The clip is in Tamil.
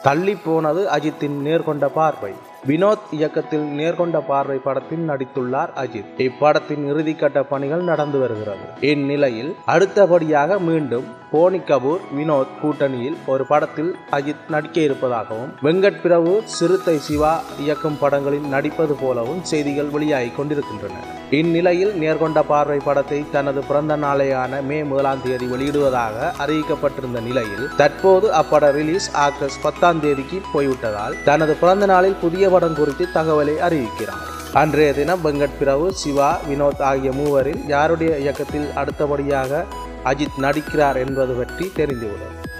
தள்ளி போனது அஜித்தின் நேர்கொண்ட பார்வை வினோத் இயக்கத்தில் நேர்கொண்ட பார்வை படத்தில் நடித்துள்ளார் அஜித் இப்படத்தின் இறுதிக்கட்ட பணிகள் நடந்து வருகிறது இந்நிலையில் அடுத்தபடியாக மீண்டும் போனி கபூர் வினோத் கூட்டணியில் ஒரு படத்தில் அஜித் நடிக்க இருப்பதாகவும் வெங்கட் பிரபு சிறுத்தை சிவா இயக்கும் படங்களில் நடிப்பது போலவும் செய்திகள் வெளியாகி கொண்டிருக்கின்றன இந்நிலையில் நேர்கொண்ட பார்வை படத்தை தனது பிறந்த நாளையான மே முதலாம் தேதி வெளியிடுவதாக அறிவிக்கப்பட்டிருந்த நிலையில் தற்போது அப்பட ரிலீஸ் ஆகஸ்ட் பத்தாம் தேதிக்கு போய்விட்டதால் தனது பிறந்த நாளில் புதிய படம் குறித்து தகவலை அறிவிக்கிறார் அன்றைய தினம் வெங்கட் பிரபு சிவா வினோத் ஆகிய மூவரில் யாருடைய இயக்கத்தில் அடுத்தபடியாக அஜித் நடிக்கிறார் என்பது பற்றி தெரிந்துவிடும்